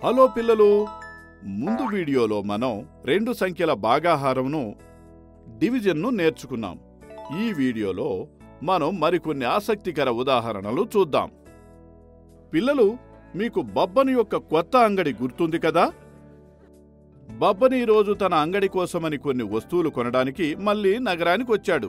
hello పిల్లలు ముందు వీడియోలో మనం రెండు సంఖ్యల భాగాహారంను డివిజన్ను నేర్చుకున్నాం ఈ వీడియోలో మనం మరికొన్ని ఆసక్తికర ఉదాహరణలు చూద్దాం పిల్లలు మీకు బబ్బన్ యొక్క కొత్త అంగడి గుర్తుంది కదా బబ్బన్ ఈ రోజు తన అంగడి కోసమని కొన్ని వస్తువులు కొనడానికి మళ్ళీ నగరానికి వచ్చాడు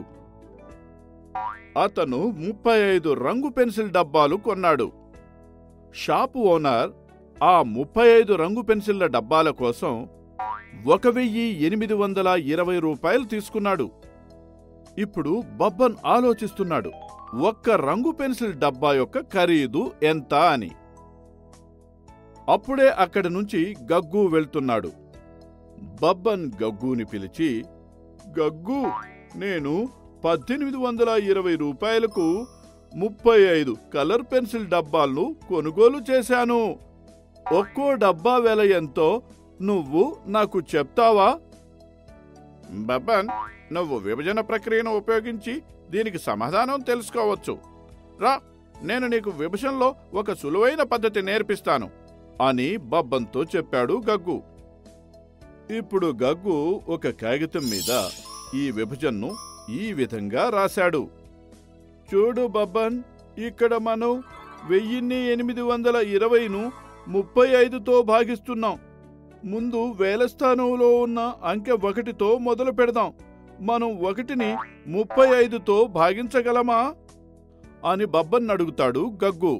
అతను ముప్పై ఐదు రంగు పెన్సిల్ డబ్బాలు కొన్నాడు షాపు ఓనర్ ఆ ముప్పై ఐదు రంగు పెన్సిళ్ల డబ్బాల కోసం ఒక వెయ్యి ఎనిమిది వందల ఇరవై రూపాయలు తీసుకున్నాడు ఇప్పుడు బబ్బన్ ఆలోచిస్తున్నాడు ఒక్క రంగు పెన్సిల్ డబ్బా యొక్క ఖరీదు ఎంత అని అప్పుడే అక్కడి నుంచి గగ్గు వెళ్తున్నాడు బబ్బన్ గగ్గుని పిలిచి గగ్గు నేను పద్దెనిమిది వందల ఇరవై రూపాయలకు ముప్పై ఐదు కలర్ పెన్సిల్ డబ్బాలను కొనుగోలు చేశాను ఒక్కో డబ్బా వెల ఎంతో నువ్వు నాకు చెప్తావా బబ్బన్ నువ్వు విభజన ప్రక్రియను ఉపయోగించి దీనికి సమాధానం తెలుసుకోవచ్చు రా నేను నీకు విభజనలో ఒక సులువైన పద్ధతి నేర్పిస్తాను అని బబ్బన్తో చెప్పాడు గగ్గు ఇప్పుడు గగ్గు ఒక కాగితం మీద ఈ విభజనను ఈ విధంగా రాశాడు చూడు బబ్బన్ ఇక్కడ మనం వెయ్యిన్ని ఎనిమిది వందల ఇరవైను ముప్పై ఐదుతో భాగిస్తున్నాం ముందు వేల స్థానంలో ఉన్న అంకె ఒకటితో మొదలు పెడదాం మనం ఒకటిని ముప్పై ఐదుతో భాగించగలమా అని బబ్బన్ అడుగుతాడు గగ్గు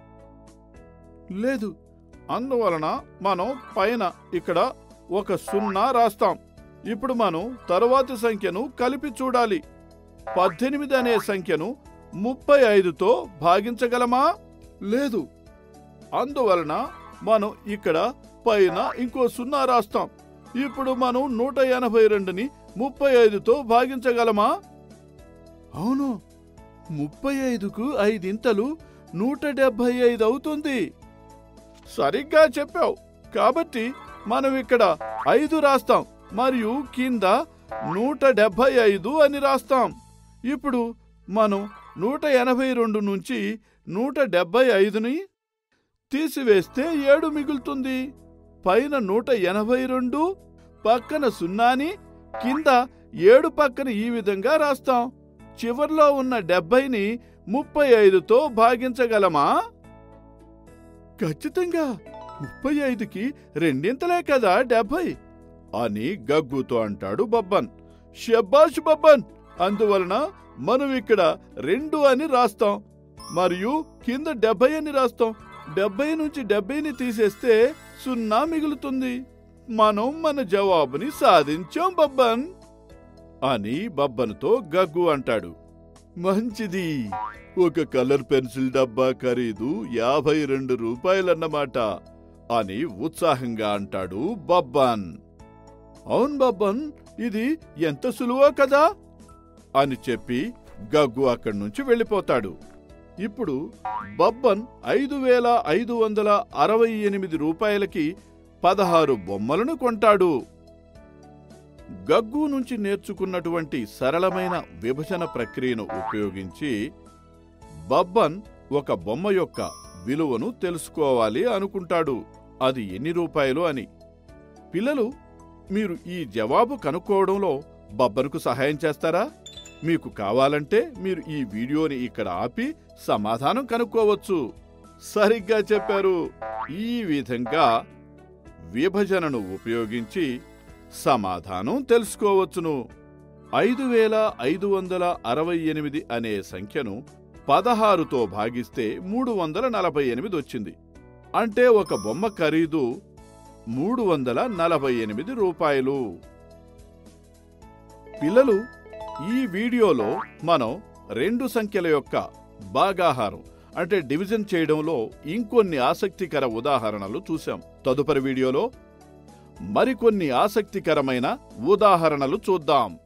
లేదు అందువలన మనం పైన ఇక్కడ ఒక సున్నా రాస్తాం ఇప్పుడు మనం తరువాతి సంఖ్యను కలిపి చూడాలి పద్దెనిమిది అనే సంఖ్యను ముప్పై ఐదుతో భాగించగలమా లేదు అందువలన మనం ఇక్కడ పైన ఇంకో సున్నా రాస్తాం ఇప్పుడు మనం నూట ఎనభై రెండుని ముప్పై ఐదుతో భాగించగలమా అవును ముప్పై ఐదుకు ఐదింతలు నూట డెబ్బై ఐదు అవుతుంది సరిగ్గా చెప్పావు కాబట్టి మనం ఇక్కడ ఐదు రాస్తాం మరియు కింద నూట డెబ్బై ఐదు అని రాస్తాం ఇప్పుడు మనం నూట ఎనభై రెండు నుంచి నూట డెబ్బై ఐదుని తీసివేస్తే ఏడు మిగులుతుంది పైన నూట ఎనభై రెండు పక్కన సున్నాని కింద ఏడు పక్కన ఈ విధంగా రాస్తాం చివర్లో ఉన్న డెబ్బైని ముప్పై ఐదుతో భాగించగలమా ఖచ్చితంగా ముప్పై ఐదుకి రెండింతలే కదా డెబ్బై అని గగ్గుతో అంటాడు బబ్బన్ షబ్బాష్ బబ్బన్ అందువలన మనం ఇక్కడ రెండు అని రాస్తాం మరియు కింద డెబ్బై అని రాస్తాం డెబ్బై నుంచి డెబ్బైని తీసేస్తే సున్నా మిగులుతుంది మనం మన జవాబుని సాధించాం బబ్బన్ అని బబ్బన్తో గగ్గు అంటాడు మంచిది ఒక కలర్ పెన్సిల్ డబ్బా ఖరీదు యాభై రెండు రూపాయలన్నమాట అని ఉత్సాహంగా అంటాడు బబ్బన్ అవును బబ్బన్ ఇది ఎంత సులువో కదా అని చెప్పి గగ్గు అక్కడి నుంచి వెళ్ళిపోతాడు ఇప్పుడు బబ్బన్ ఐదు వేల ఐదు వందల అరవై ఎనిమిది రూపాయలకి పదహారు బొమ్మలను కొంటాడు గగ్గు నుంచి నేర్చుకున్నటువంటి సరళమైన విభజన ప్రక్రియను ఉపయోగించి బబ్బన్ ఒక బొమ్మ యొక్క విలువను తెలుసుకోవాలి అనుకుంటాడు అది ఎన్ని రూపాయలు అని పిల్లలు మీరు ఈ జవాబు కనుక్కోవడంలో బబ్బన్కు సహాయం చేస్తారా మీకు కావాలంటే మీరు ఈ వీడియోని ఇక్కడ ఆపి సమాధానం కనుక్కోవచ్చు సరిగ్గా చెప్పారు ఈ విధంగా విభజనను ఉపయోగించి సమాధానం తెలుసుకోవచ్చును ఐదు వేల ఐదు వందల అరవై ఎనిమిది అనే సంఖ్యను పదహారుతో భాగిస్తే మూడు వందల నలభై ఎనిమిది వచ్చింది అంటే ఒక బొమ్మ ఖరీదు మూడు వందల నలభై ఎనిమిది రూపాయలు పిల్లలు ఈ వీడియోలో మనం రెండు సంఖ్యల యొక్క భాగాహారం అంటే డివిజన్ చేయడంలో ఇంకొన్ని ఆసక్తికర ఉదాహరణలు చూశాం తదుపరి వీడియోలో మరికొన్ని ఆసక్తికరమైన ఉదాహరణలు చూద్దాం